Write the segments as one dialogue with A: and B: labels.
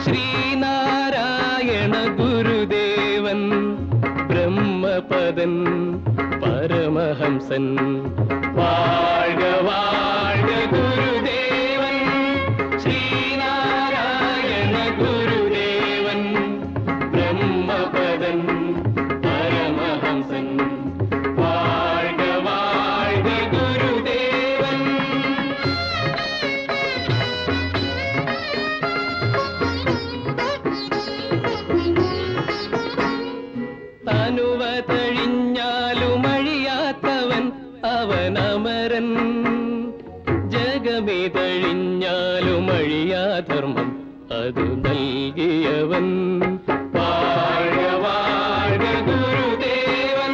A: ശ്രീനാരായണ ഗുരുദേവൻ ബ്രഹ്മപദൻ പരമഹംസൻ വാഴ്ക വാഴ്ക ഗുരുദേവൻ ശ്രീനാരായണ ഗുരുദേവൻ ബ്രഹ്മപദൻ പരമഹംസൻ വാഴ്ക വാഴ്ക ഗുരുദേവൻ തനുവതഴിഞ്ഞാലും അഴിയാത്തവൻ അവൻ അമരൻ ജഗമിതഴിഞ്ഞാലും അഴിയാധർമ്മം അത് നൽകിയവൻ വാഴ വാഴ ഗുരുദേവൻ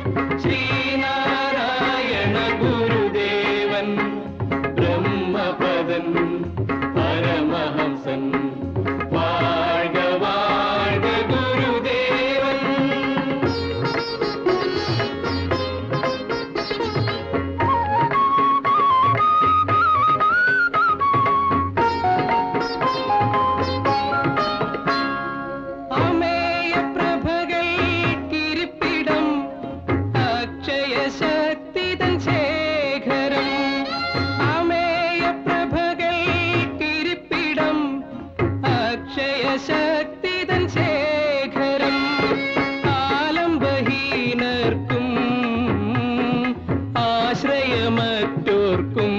A: ശ്രീനാരായണ ഗുരുദേവൻ ബ്രഹ്മപദൻ പരമഹംസൻ വാഴ്ക വാഴ്ക ഗുരുദേവൻ അമേയ പ്രഭകൾ കിരിപ്പിടം അക്ഷയ ശക്തിതൻ ശേഖരം അമേയ പ്രഭകൾ കിരിപ്പിടം അക്ഷയ ശക്തിതൻ ശേഖരം ആലംബഹീനർക്കും ആശ്രയമറ്റോർക്കും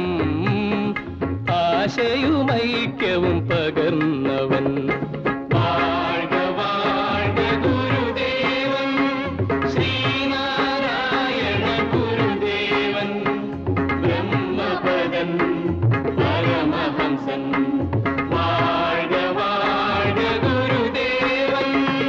A: ആശയുമൈക്യവും പകർന്നവൻ വാഴ്ക വാഴ്ക ഗുരുദേവൻ ശ്രീനാരായണ ഗുരുദേവൻ ബ്രഹ്മപദൻ പരമഹംസൻ വാഴ്ക വാഴ്ക ഗുരുദേവൻ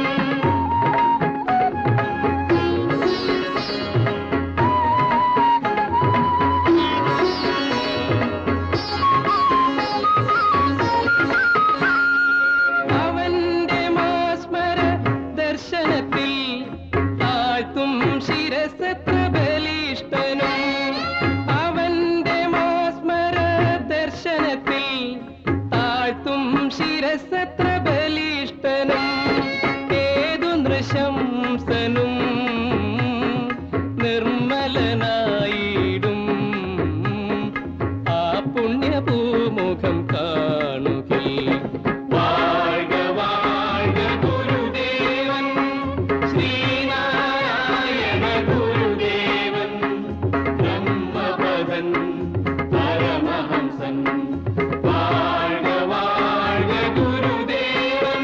A: അവന്റെ മാസ്മര ദർശനത്തിൽ താഴ്ത്തും ശിരസത്ര ബലിഷ്ടനും അവന്റെ മാസ്മര ദർശനത്തിൽ താഴ്ത്തും ശിരസത്ര ബലിഷ്ടനും ഏതു നൃശംസനും നിർമ്മലനായിടും ആ പുണ്യഭൂമുഖം കാണുകിൽ വാഴ്ക വാഴ്ക ഗുരുദേവൻ ശ്രീനാരായണ ഗുരുദേവൻ ബ്രഹ്മപദൻ പരമഹംസൻ വാഴ്ക വാഴ്ക ഗുരുദേവൻ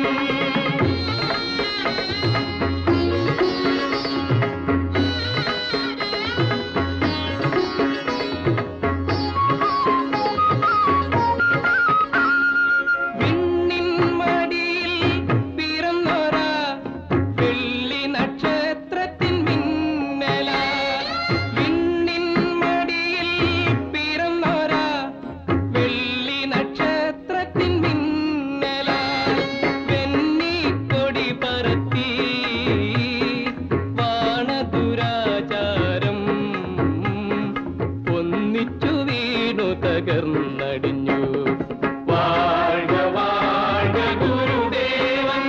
A: വിണ്ണിൻ മടിയിൽ പിറന്നൊര വെള്ളി നക്ഷത്രത്തിൻ മിന്നല വിണ്ണിൻ മടിയിൽ പിറന്നൊര വെള്ളി നക്ഷത്രത്തിൻ മിന്നല വെണ്ണിക്കൊടി പറത്തി വാണദുരാചാരം ഒന്നിച്ചു വീണു തകർന്നടിഞ്ഞു വാഴ്ക വാഴ്ക ഗുരുദേവൻ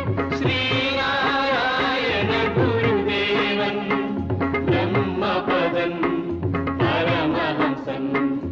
A: ശ്രീനാരായണ ഗുരുദേവൻ ബ്രഹ്മപദൻ പരമഹംസൻ